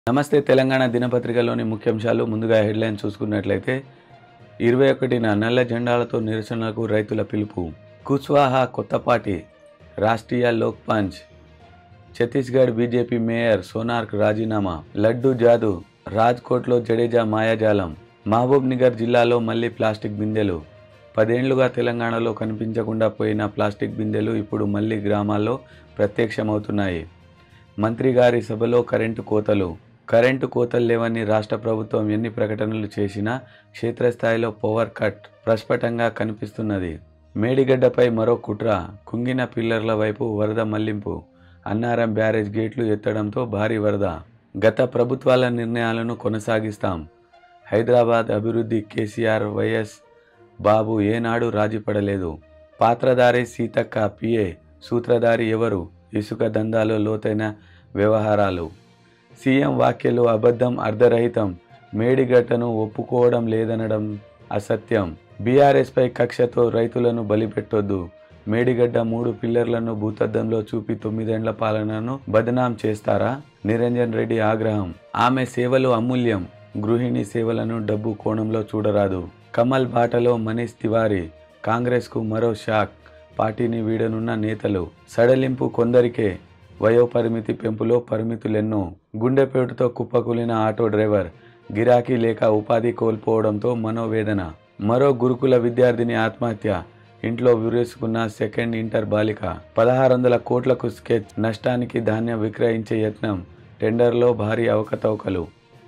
నమస్తే తెలంగాణ దినపత్రికలోని ముఖ్యాంశాలు ముందుగా హెడ్లైన్ చూసుకున్నట్లయితే ఇరవై ఒకటిన నల్ల జెండాలతో నిరసనలకు రైతుల పిలుపు కుష్వాహా కొత్తపాటి రాష్ట్రీయ లోక్ పంచ్ ఛత్తీస్గఢ్ బీజేపీ మేయర్ సోనార్క్ రాజీనామా లడ్డు జాదు రాజ్కోట్లో జడేజా మాయాజాలం మహబూబ్ నగర్ జిల్లాలో మళ్ళీ ప్లాస్టిక్ బిందెలు పదేండ్లుగా తెలంగాణలో కనిపించకుండా పోయిన ప్లాస్టిక్ బిందెలు ఇప్పుడు మళ్ళీ గ్రామాల్లో ప్రత్యక్షమవుతున్నాయి మంత్రి గారి సభలో కరెంటు కోతలు కరెంటు కోతలు లేవని రాష్ట్ర ప్రభుత్వం ఎన్ని ప్రకటనలు చేసినా క్షేత్రస్థాయిలో పవర్ కట్ ప్రస్ఫుటంగా కనిపిస్తున్నది మేడిగడ్డపై మరో కుట్ర కుంగిన పిల్లర్ల వైపు వరద మళ్లింపు అన్నారం బ్యారేజ్ గేట్లు ఎత్తడంతో భారీ వరద గత ప్రభుత్వాల నిర్ణయాలను కొనసాగిస్తాం హైదరాబాద్ అభివృద్ధి కేసీఆర్ వైఎస్ బాబు ఏనాడు రాజీపడలేదు పాత్రధారి సీతక్క పిఏ సూత్రధారి ఎవరు ఇసుక దందాలో లోతైన వ్యవహారాలు సీఎం వ్యాఖ్యలు అబద్ధం అర్ధరహితం మేడిగట్టను ఒప్పుకోవడం లేదనడం అసత్యం బీఆర్ఎస్పై కక్షతో రైతులను బలిపెట్టొద్దు మేడిగడ్డ మూడు పిల్లర్లను భూతద్దంలో చూపి తొమ్మిదేండ్ల పాలనను బదనాం చేస్తారా నిరంజన్ రెడ్డి ఆగ్రహం ఆమె సేవలు అమూల్యం గృహిణి సేవలను డబ్బు కోణంలో చూడరాదు కమల్ బాటలో మనీష్ తివారీ కాంగ్రెస్కు మరో షాక్ పార్టీని వీడనున్న నేతలు సడలింపు కొందరికే వయోపరిమితి పెంపులో పరిమితులెన్నో గుండెపేటుతో కుప్పకూలిన ఆటో డ్రైవర్ గిరాకీ లేక ఉపాధి కోల్పోవడంతో మనోవేదన మరో గురుకుల విద్యార్థిని ఆత్మహత్య ఇంట్లో విరేసుకున్న సెకండ్ ఇంటర్ బాలిక పదహారు వందల కోట్లకు స్కెచ్ నష్టానికి ధాన్యం విక్రయించే యత్నం టెండర్లో భారీ అవకతవకలు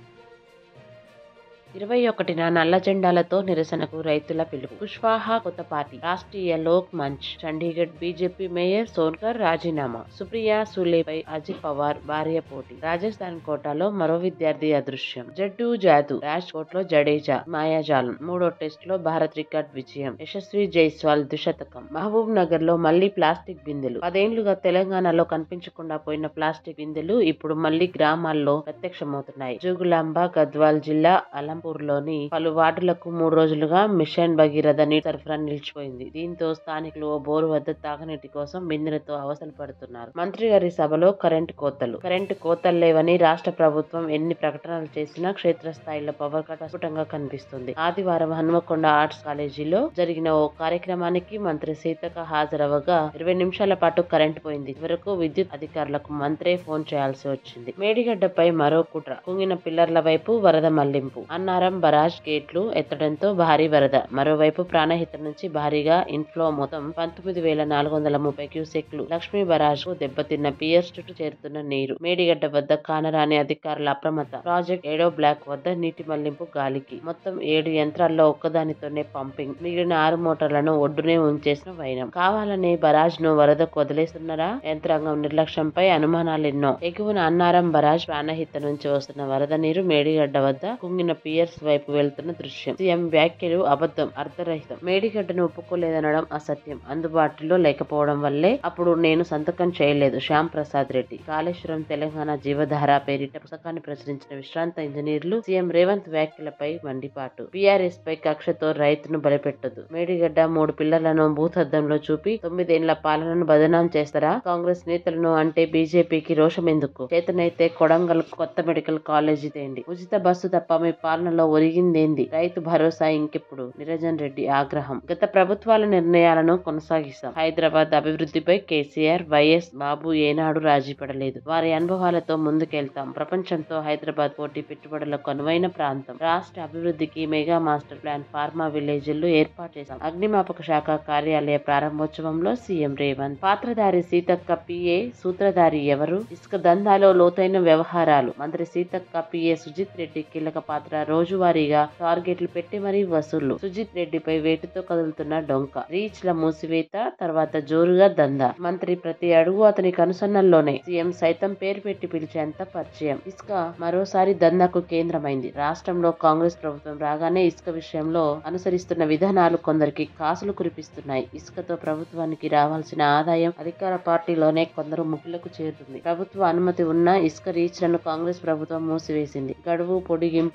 ఇరవై ఒకటిన నల్ల జెండాలతో నిరసనకు రైతుల పిలుపు కుష్వాహా కొత్త party Rashtriya Lok Manch Chandigarh BJP mayor Sonkar రాజీనామా సుప్రియా సూలేపై అజిత్ పవార్ భార్య పోటీ రాజస్థాన్ కోటాలో మరో విద్యార్థి అదృశ్యం జడ్డు జాదు రాజ్కోట్ లో జడేజా మాయాజాలం మూడో టెస్ట్ లో భారత్ రికార్డ్ విజయం యశస్వి జైస్వాల్ ద్విశతకం మహబూబ్ నగర్ లో మళ్లీ ప్లాస్టిక్ బిందెలు పదేండ్లుగా తెలంగాణలో కనిపించకుండా పోయిన ప్లాస్టిక్ బిందెలు ఇప్పుడు మళ్లీ గ్రామాల్లో ప్రత్యక్షమవుతున్నాయి జోగులాంబ గద్వాల్ జిల్లా అలంపూర్ లోని పలు వార్డులకు మూడు రోజులుగా మిషన్ భగీరథ నీటి సరఫరా నిలిచిపోయింది దీంతో స్థానికులు ఓ బోరు వద్ద తాగునీటి కోసం బిందెలతో అవసరం పడుతున్నారు మంత్రి గారి సభలో కరెంటు కోతలు కరెంటు కోతలు లేవని రాష్ట్ర ప్రభుత్వం ఎన్ని ప్రకటనలు చేసినా క్షేత్రస్థాయిలో పవర్ కట్ అస్ఫుటంగా కనిపిస్తుంది ఆదివారం హనుమకొండ ఆర్ట్స్ కాలేజీలో జరిగిన ఓ కార్యక్రమానికి మంత్రి సీతక్క హాజరవగా ఇరవై నిమిషాల పాటు కరెంటు పోయింది వరకు విద్యుత్ అధికారులకు మంత్రే ఫోన్ చేయాల్సి వచ్చింది మేడిగడ్డపై మరో కుట్ర కుంగిన పిల్లర్ల వైపు వరద మళ్లింపు అన్నారం బరాజ్ గేట్లు ఎత్తడంతో భారీ వరద మరోవైపు ప్రాణహిత నుంచి భారీగా ఇన్ఫ్లో మొత్తం పంతొమ్మిది వేల నాలుగు వందల ముప్పై క్యూసెక్లు లక్ష్మీ బరాజ్ కు దెబ్బతిన్న పియర్స్ చుట్టూ చేరుతున్న నీరు మేడిగడ్డ వద్ద కానరాని అధికారుల అప్రమత్త ప్రాజెక్ట్ ఏడో బ్లాక్ వద్ద నీటి మళ్లింపు గాలికి మొత్తం ఏడు యంత్రాల్లో ఒక్కదానితోనే పంపింగ్ మిగిలిన ఆరు మోటార్లను ఒడ్డునే ఉంచేసిన వైనం కావాలనే బరాజ్ ను వరదకు వదిలేస్తున్నారా యంత్రాంగం నిర్లక్ష్యంపై అనుమానాలెన్నో ఎగువన అన్నారం బరాజ్ ప్రాణహిత నుంచి వస్తున్న వరద నీరు మేడిగడ్డ వద్ద కుంగిన పియర్స్ వైపు వెళ్తున్న దృశ్యం సీఎం వ్యాఖ్యలు అబద్ధం అర్థరహితం మేడిగడ్డను ఒప్పుకోలేదనడం అసత్యం అందుబాటులో లేకపోవడం వల్లే అప్పుడు నేను సంతకం చేయలేదు శ్యామ్ ప్రసాద్ రెడ్డి కాళేశ్వరం తెలంగాణ జీవధార పేరిట పుస్తకాన్ని ప్రచురించిన విశ్రాంత ఇంజనీర్లు సీఎం రేవంత్ వ్యాఖ్యలపై మండిపాటు బీఆర్ఎస్ పై కక్షతో రైతును బలిపెట్టదు మేడిగడ్డ మూడు పిల్లలను భూతద్దంలో చూపి తొమ్మిదేళ్ల పాలనను బదనాం చేస్తారా కాంగ్రెస్ నేతలను అంటే బీజేపీకి రోషం ఎందుకు చేతనైతే కొడంగల్ కొత్త మెడికల్ కాలేజీ తేండి ఉచిత బస్సు తప్ప మీ పాలనలో ఒరిగిందేంది రైతు భరోసా ఇంకెప్పుడు నిరంజన్ రెడ్డి ఆగ్రహం గత ప్రభుత్వాల నిర్ణయాలను కొనసాగిస్తాం హైదరాబాద్ అభివృద్ధిపై కేసీఆర్ వైఎస్ బాబు ఏనాడు రాజీ పడలేదు వారి అనుభవాలతో ముందుకెళ్తాం ప్రపంచంతో హైదరాబాద్ పోటీ పెట్టుబడులకు అనువైన ప్రాంతం రాష్ట్ర అభివృద్ధికి మెగా మాస్టర్ ప్లాన్ ఫార్మా విలేజ్లు ఏర్పాటు చేశాం అగ్నిమాపక శాఖ కార్యాలయ ప్రారంభోత్సవంలో సీఎం రేవంత్ పాత్రధారి సీతక్క పిఏ సూత్రధారి ఎవరు ఇసుక దందాలో లోతైన వ్యవహారాలు మంత్రి సీతక్క పిఏ సుజిత్ రెడ్డి కీలక పాత్ర రోజువారీగా టార్గెట్లు పెట్టి మరీ వసూళ్లు సుజిత్ రెడ్డిపై వేటుతో కదులుతున్న డొంక రీచ్ ల మూసివేత తర్వాత జోరుగా దందా మంత్రి ప్రతి అడుగు అతని కనుసన్నల్లోనే సీఎం సైతం పేరు పెట్టి పిలిచేంత పరిచయం ఇసుక మరోసారి దందాకు కేంద్రమైంది రాష్ట్రంలో కాంగ్రెస్ ప్రభుత్వం రాగానే ఇసుక విషయంలో అనుసరిస్తున్న విధానాలు కొందరికి కాసులు కురిపిస్తున్నాయి ఇసుకతో ప్రభుత్వానికి రావాల్సిన ఆదాయం అధికార పార్టీలోనే కొందరు ముగ్గులకు చేరుతుంది ప్రభుత్వ అనుమతి ఉన్న ఇసుక రీచ్లను కాంగ్రెస్ ప్రభుత్వం మూసివేసింది గడువు పొడిగింపు కొత్త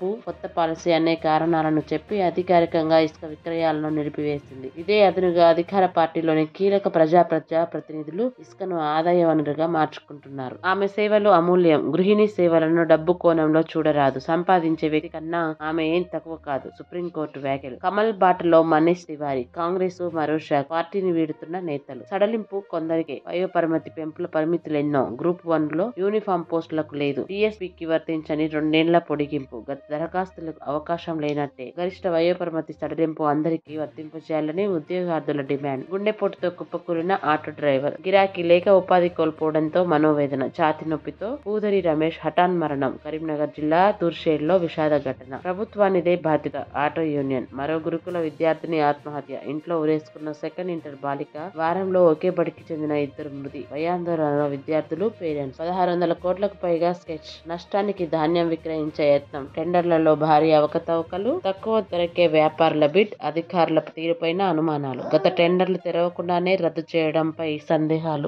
పాలసీ అనే కారణాలను చెప్పి అధికారికంగా ఇసుక విక్రయాలను నిలిపివేసింది ఇదే అదునుగా అధికార పార్టీలోని కీలక ప్రజా ప్రజా ప్రతినిధులు ఇసుకను ఆదాయ వనరుగా మార్చుకుంటున్నారు ఆమె సేవలు అమూల్యం గృహిణి సేవలను డబ్బు కోణంలో చూడరాదు సంపాదించే వ్యక్తి కన్నా ఆమె ఏం తక్కువ కాదు సుప్రీంకోర్టు వ్యాఖ్యలు కమల్ బాటలో మనీష్ తివారీ కాంగ్రెస్ మరో షాక్ పార్టీని వీడుతున్న నేతలు సడలింపు కొందరికే వయోపరిమితి పెంపుల పరిమితులెన్నో గ్రూప్ వన్ లో యూనిఫామ్ పోస్టులకు లేదు డిఎస్పీకి వర్తించని రెండేళ్ల పొడిగింపు గత దరఖాస్తులకు అవకాశం లేనట్టే గరిష్ట వయోపరిమితి సడలింపు అందరికీ వర్తింపు చేయాలని ఉద్యోగార్థుల డిమాండ్ గుండెపోటుతో కుప్పకూలిన ఆటో డ్రైవర్ గిరాకీ లేక ఉపాధి కోల్పోవడంతో మనోవేదన ఛాతి నొప్పితో పూదరి రమేష్ హఠాన్ మరణం కరీంనగర్ జిల్లా తుర్షేడ్లో విషాద ఘటన ప్రభుత్వానిదే బాధ్యత ఆటో యూనియన్ మరో గురుకుల విద్యార్థిని ఆత్మహత్య ఇంట్లో ఉరేసుకున్న సెకండ్ ఇంటర్ బాలిక వారంలో ఒకే బడికి చెందిన ఇద్దరు మృతి భయాందోళనలో విద్యార్థులు పేరెంట్స్ పదహారు వందల కోట్లకు పైగా స్కెచ్ నష్టానికి ధాన్యం విక్రయించే యత్నం టెండర్లలో భారీ అవకతవకలు తక్కువ ధరకే వ్యాపారుల బిడ్ అధికారుల తీరుపైన అనుమానాలు గత టెండర్లు తెరవకుండానే రద్దు చేయడంపై సందేహాలు